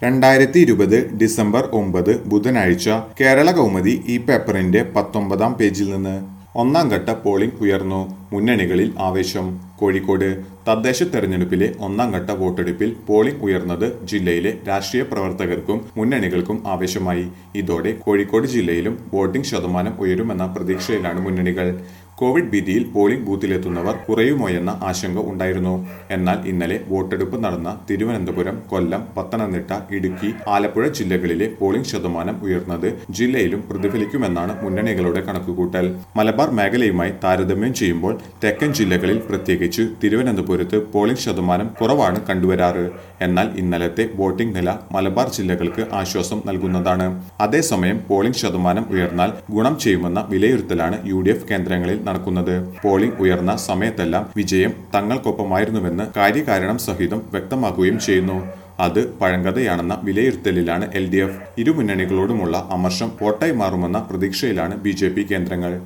രണ്ടായിരത്തി ഇരുപത് ഡിസംബർ ഒമ്പത് ബുധനാഴ്ച കേരള കൗമുദി ഈ പേപ്പറിന്റെ പത്തൊമ്പതാം പേജിൽ നിന്ന് ഒന്നാം ഘട്ട പോളിംഗ് ഉയർന്നു മുന്നണികളിൽ ആവേശം കോഴിക്കോട് തദ്ദേശ തെരഞ്ഞെടുപ്പിലെ ഒന്നാം ഘട്ട വോട്ടെടുപ്പിൽ പോളിംഗ് ഉയർന്നത് ജില്ലയിലെ രാഷ്ട്രീയ പ്രവർത്തകർക്കും മുന്നണികൾക്കും ആവേശമായി ഇതോടെ കോഴിക്കോട് ജില്ലയിലും വോട്ടിംഗ് ശതമാനം ഉയരുമെന്ന പ്രതീക്ഷയിലാണ് മുന്നണികൾ കോവിഡ് ഭീതിയിൽ പോളിംഗ് ബൂത്തിലെത്തുന്നവർ കുറയുമോയെന്ന ആശങ്ക ഉണ്ടായിരുന്നു എന്നാൽ ഇന്നലെ വോട്ടെടുപ്പ് നടന്ന തിരുവനന്തപുരം കൊല്ലം പത്തനംതിട്ട ഇടുക്കി ആലപ്പുഴ ജില്ലകളിലെ പോളിംഗ് ശതമാനം ഉയർന്നത് ജില്ലയിലും പ്രതിഫലിക്കുമെന്നാണ് മുന്നണികളുടെ കണക്കുകൂട്ടൽ മലബാർ മേഖലയുമായി താരതമ്യം ചെയ്യുമ്പോൾ തെക്കൻ ജില്ലകളിൽ പ്രത്യേകിച്ച് തിരുവനന്തപുരത്ത് പോളിംഗ് ശതമാനം കുറവാണ് കണ്ടുവരാറ് എന്നാൽ ഇന്നലത്തെ വോട്ടിംഗ് നില മലബാർ ജില്ലകൾക്ക് ആശ്വാസം നൽകുന്നതാണ് അതേസമയം പോളിംഗ് ശതമാനം ഉയർന്നാൽ ഗുണം ചെയ്യുമെന്ന വിലയിരുത്തലാണ് യു ഡി എഫ് കേന്ദ്രങ്ങളിൽ നടക്കുന്നത് പോളിംഗ് ഉയർന്ന സമയത്തെല്ലാം വിജയം തങ്ങൾക്കൊപ്പമായിരുന്നുവെന്ന് കാര്യകാരണം സഹിതം വ്യക്തമാക്കുകയും ചെയ്യുന്നു അത് പഴങ്കഥയാണെന്ന വിലയിരുത്തലിലാണ് എൽ ഡി എഫ് ഇരു മുന്നണികളോടുമുള്ള അമർഷം വോട്ടായി മാറുമെന്ന പ്രതീക്ഷയിലാണ് ബി ജെ പി കേന്ദ്രങ്ങൾ